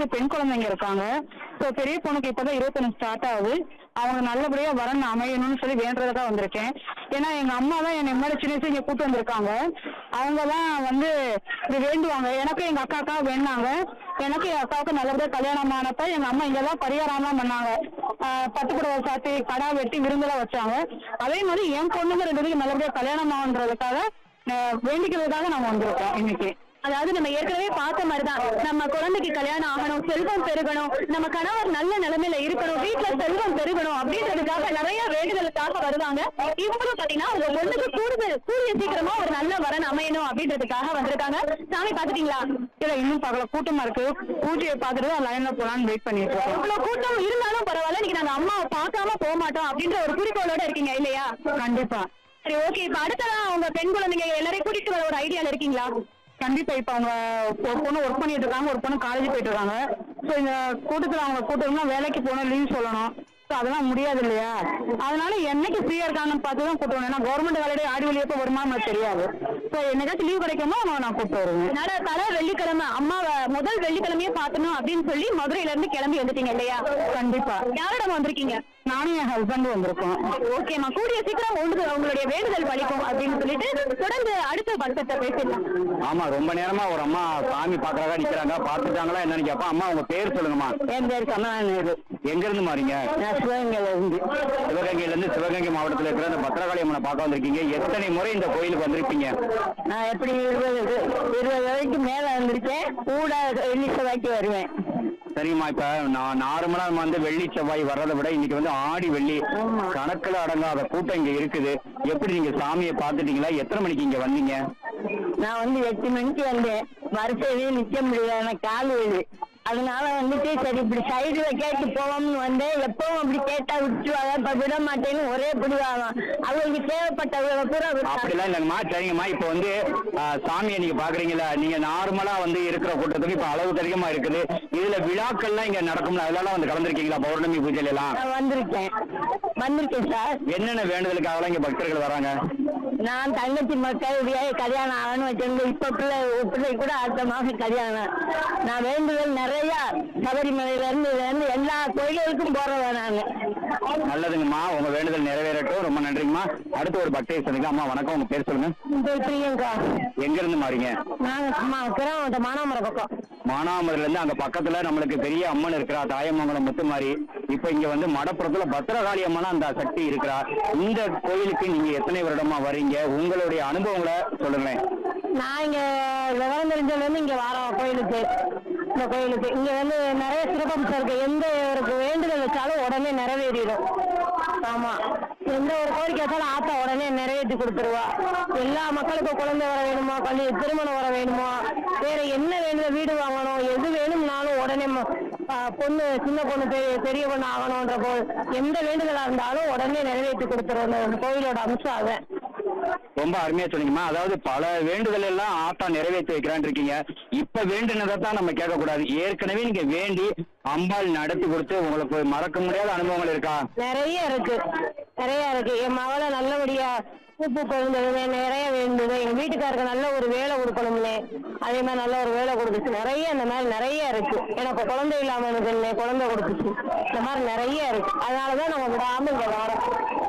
பெண் குழந்தைங்க இருக்காங்க ஸோ பெரிய பொண்ணுக்கு இப்பதான் இருபத்தொன்னு ஸ்டார்ட் ஆகுது அவங்க நல்லபடியா வரன் அமையணும்னு சொல்லி வேண்டுறதுக்காக வந்திருக்கேன் ஏன்னா எங்க அம்மா தான் என்னை முன்னாடி சின்ன வயசு இங்க கூட்டு வந்திருக்காங்க அவங்க தான் வந்து இது வேண்டுவாங்க எனக்கு எங்க அக்காக்கா வேணாங்க எனக்கு என் அக்காவுக்கு நல்லபடியா கல்யாணம் ஆனப்ப எங்க அம்மா இங்க தான் பரிகாரம்லாம் பண்ணாங்க ஆஹ் பட்டு புடவை சாத்தி கடா வெட்டி விருந்தெல்லாம் வச்சாங்க அதே மாதிரி என் பொண்ணுங்க ரெண்டு பேருக்கு நல்லபடியா கல்யாணம் ஆகுன்றதுக்காக ஆஹ் வேண்டிக்கிறதுக்காக நாங்க வந்திருக்கோம் இன்னைக்கு அதாவது நம்ம ஏற்கனவே பார்த்த மாதிரிதான் நம்ம குழந்தைக்கு கல்யாணம் ஆகணும் செல்வம் பெருகணும் நம்ம கணவர் நல்ல நிலைமையில இருக்கணும் வீட்டுல செல்வம் பெருகணும் அப்படின்றதுக்காக நிறைய வேண்டுதலுக்காக வருவாங்க இவங்களும் பாத்தீங்கன்னா உங்க பொண்ணுக்கு கூடுதல் கூடிய சீக்கிரமா ஒரு நல்ல வரன் அமையணும் அப்படின்றதுக்காக வந்திருக்காங்க சாமி பாத்துட்டீங்களா இல்ல இன்னும் பார்க்கல கூட்டமா இருக்கு பூஜையை பார்த்துட்டு லைன்ல போலான்னு வெயிட் பண்ணிட்டு இருக்கோம் இவ்வளவு கூட்டம் இருந்தாலும் பரவாயில்ல இன்னைக்கு நாங்க அம்மாவை பார்க்காம போக மாட்டோம் அப்படின்ற ஒரு குறிக்கோளோட இருக்கீங்க இல்லையா கண்டிப்பா சரி ஓகே இப்ப அடுத்ததா உங்க பெண் குழந்தைங்க எல்லாரையும் கூட்டிட்டு வர ஒரு ஐடியால இருக்கீங்களா கண்டிப்பா இப்ப அவங்க ஒரு பொண்ணு ஒர்க் பண்ணிட்டு இருக்காங்க ஒரு பொண்ணு காலேஜ் போயிட்டு இருக்காங்க சோ இந்த கூட்டத்துல அவங்க கூட்டம்னா வேலைக்கு போகணும் லீவ் சொல்லணும் ஸோ அதெல்லாம் முடியாது இல்லையா அதனால என்னைக்கு ஃப்ரீயா இருக்காங்கன்னு பார்த்து தான் கூட்டு வரணும் ஏன்னா கவர்மெண்ட் வேலையை ஆடி வெளியே எப்போ வருமா நமக்கு தெரியாது ஸோ என்னைக்காச்சும் லீவ் கிடைக்குமோ நான் நான் கூப்பிட்டு வருவேன் அதனால தலை வெள்ளிக்கிழமை அம்மாவை முதல் வெள்ளிக்கிழமையே பாத்தணும் அப்படின்னு சொல்லி மதுரையில இருந்து கிளம்பி வந்துட்டீங்க இல்லையா கண்டிப்பா யாரிடம் வந்திருக்கீங்க நானும் என் ஹஸ்பண்ட் வந்திருக்கோம் ஓகேம்மா கூடிய சீக்கிரம் உங்களுக்கு உங்களுடைய வேண்டுதல் பலிக்கும் அப்படின்னு சொல்லிட்டு தொடர்ந்து அடுத்த பக்கத்தை பேசிடலாம் ஆமா ரொம்ப நேரமா ஒரு அம்மா சாமி பாக்குறாங்க நிக்கிறாங்க பாத்துட்டாங்களா என்னன்னு கேப்பா அம்மா உங்க பேர் சொல்லுங்கம்மா என் பேர் கமலாநேரு எங்க இருந்து மாறீங்க நான் சிவகங்கையில இருந்து சிவகங்கையில இருந்து சிவகங்கை மாவட்டத்துல இருக்கிற அந்த பத்திரகாளி அம்மனை பார்க்க வந்திருக்கீங்க எத்தனை முறை இந்த கோயிலுக்கு வந்திருப்பீங்க நான் எப்படி இருபது இருபது வரைக்கும் மேல வந்திருக்கேன் கூட வெள்ளி செவ்வாய்க்கு வருவேன் சரிம்மா இப்ப நான் நார்மலா நம்ம வந்து வெள்ளி செவ்வாய் வர்றதை விட இன்னைக்கு வந்து ஆடி வெள்ளி ஆமா. கணக்குல அடங்காத கூட்டம் இங்க இருக்குது எப்படி நீங்க சாமியை பாத்துட்டீங்களா எத்தனை மணிக்கு இங்க வந்தீங்க நான் வந்து எட்டு மணிக்கு வந்தேன் வரிசையிலேயே நிக்க முடியல எனக்கு கால் வலி அதனால வந்துட்டு சரி இப்படி சைடுல கேட்டு போவோம்னு வந்தேன் எப்பவும் அப்படி கேட்டா விட்டுருவாங்க இப்ப விட மாட்டேன்னு ஒரே பிடிவாங்க அவங்களுக்கு தேவைப்பட்டவங்க பூரா விட்டாங்க. அப்படிலாம் இல்லைங்கம்மா சரிங்கம்மா இப்போ வந்து ஆ, சாமியை நீங்க பாக்குறீங்களா நீங்க நார்மலா வந்து இருக்கிற கூட்டத்துக்கு இப்ப அளவுக்கு அதிகமா இருக்குது இதுல விழாக்கள்லாம் இங்க நடக்கும்ல அதெல்லாம் வந்து கலந்துருக்கீங்களா பௌர்ணமி பூஜையில எல்லாம் நான் வந்திருக்கேன் வந்திருக்கேன் சார் என்னென்ன வேண்டுதலுக்காக இங்க பக்தர்கள் வராங்க நான் தங்கச்சி மக்களுடைய கல்யாணம் ஆகணும்னு வச்சிருந்தேன் இப்ப பிள்ளை பிள்ளை கூட அடுத்த மாசம் கல்யாணம் நான் வேண்டுதல் நிறைய சபரிமலையில இருந்து இதுல இருந்து எல்லா கோயில்களுக்கும் போறவன் நான் நல்லதுங்கம்மா உங்க வேண்டுதல் நிறைவேறட்டும் ரொம்ப நன்றிங்கம்மா அடுத்து ஒரு பக்தரை சந்திக்க அம்மா வணக்கம் உங்க பேர் சொல்லுங்க பிரியங்கா எங்க இருந்து மாறீங்க நாங்க கிராமம் மானாமரம் பக்கம் மானாமதுல இருந்து அங்க பக்கத்துல நம்மளுக்கு பெரிய அம்மன் இருக்கிறா தாயமங்கலம் முத்துமாரி இப்ப இங்க வந்து மடப்புறத்துல பத்திரகாளி அம்மனா அந்த சக்தி இருக்கிறா இந்த கோயிலுக்கு நீங்க எத்தனை வருடமா வரீங்க உங்களுடைய அனுபவங்களை சொல்லுங்களேன் நான் இங்க விவரம் தெரிஞ்சதுல இருந்து இங்க வரோம் கோயிலுக்கு இந்த கோயிலுக்கு இங்க வந்து நிறைய சிறப்பம்சம் இருக்கு எந்த ஒரு வேண்டுதல் வச்சாலும் உடனே நிறைவேறிடும் ஆமா எந்த ஒரு கோரிக்கை வச்சாலும் ஆத்தா உடனே நிறைவேற்றி கொடுத்துருவா எல்லா மக்களுக்கும் குழந்தை வர வேணுமா கல்வி திருமணம் வர வேணுமா வேற என்ன வேணும் வீடு வாங்கணும் எது வேணும்னாலும் உடனே ம- ஆ, பொண்ணு சின்ன பொண்ணு பெரிய பெரிய பொண்ணு ஆகணும்ன்ற போ எந்த வேண்டுதலா இருந்தாலும் உடனே நிறைவேற்றி கொடுத்துருவோம் இந்த கோயிலோட அம்சம் அதான் ரொம்ப அருமையா சொன்னீங்கம்மா அதாவது பல வேண்டுதல் எல்லாம் ஆத்தா நிறைவேற்றி வைக்கிறான்னு இருக்கீங்க இப்ப வேண்டுனதை தான் நம்ம கேட்க கூடாது ஏற்கனவே நீங்க வேண்டி அம்பாள் நடத்தி கொடுத்து உங்களுக்கு மறக்க முடியாத அனுபவங்கள் இருக்கா நிறைய இருக்கு நிறைய இருக்கு என் மகளை நல்லபடியா உப்பு குழந்தை நிறைய வேண்டுது எங்க வீட்டுக்காருக்கு நல்ல ஒரு வேலை கொடுக்கணும்னே அதே மாதிரி நல்ல ஒரு வேலை கொடுத்துச்சு நிறைய இந்த மாதிரி நிறைய இருக்கு எனக்கு குழந்தை இல்லாம எனக்கு குழந்தை கொடுத்துச்சு இந்த மாதிரி நிறைய இருக்கு அதனாலதான் நம்ம விடாம இங்க வரோம்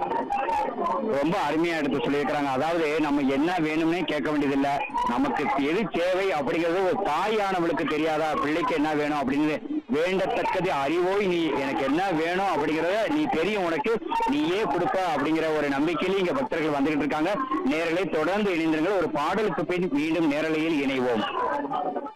ரொம்ப அருமையா எடுத்து சொல்லியிருக்கிறாங்க அதாவது நம்ம என்ன வேணும்னே கேட்க வேண்டியதில்லை நமக்கு எது தேவை அப்படிங்கிறது ஒரு தாயானவளுக்கு தெரியாதா பிள்ளைக்கு என்ன வேணும் அப்படின்னு வேண்டத்தக்கது அறிவோய் நீ எனக்கு என்ன வேணும் அப்படிங்கறத நீ தெரியும் உனக்கு நீயே கொடுப்ப அப்படிங்கிற ஒரு நம்பிக்கையில இங்க பக்தர்கள் வந்துகிட்டு இருக்காங்க நேரலை தொடர்ந்து இணைந்திருங்கள் ஒரு பாடலுக்கு பின் மீண்டும் நேரலையில் இணைவோம்